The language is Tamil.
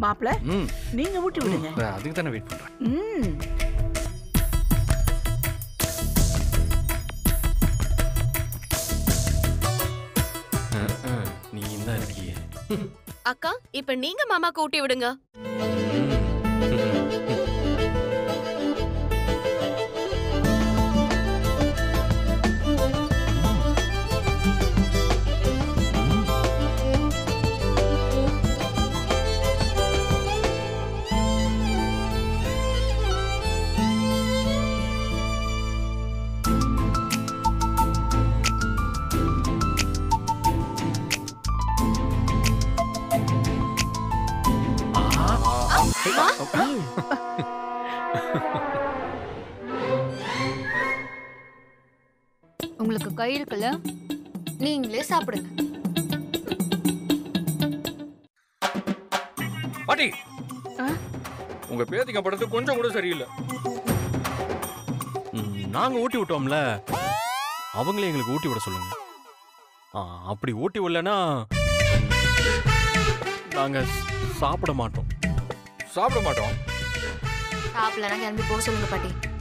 மாப்பிள ம் நீங்க ஊட்டி விடுங்க ம், அதுக்கு தானே வெயிட் பண்றேன் ம் அஹ், அஹ், நீ தான் இருக்கியே அக்கா இப்ப நீங்க மாமாக்கு ஊட்டி விடுங்க உங்களுக்கு கை இருக்குல்ல நீங்களே சாப்பிடுங்க பாட்டி ஆ? உங்க பேத்திக்க படத்து கொஞ்சம் கூட சரியில்லை ம், நாங்க ஊட்டி விட்டோம்ல அவங்களே எங்களுக்கு ஊட்டி விட சொல்லுங்க ஆ, அப்படி ஊட்டி விடலனா நாங்க சாப்பிட மாட்டோம் சாப்பிட மாட்டோம் சாப்பிடலன்னா கிளம்பி போக சொல்லுங்க பாட்டி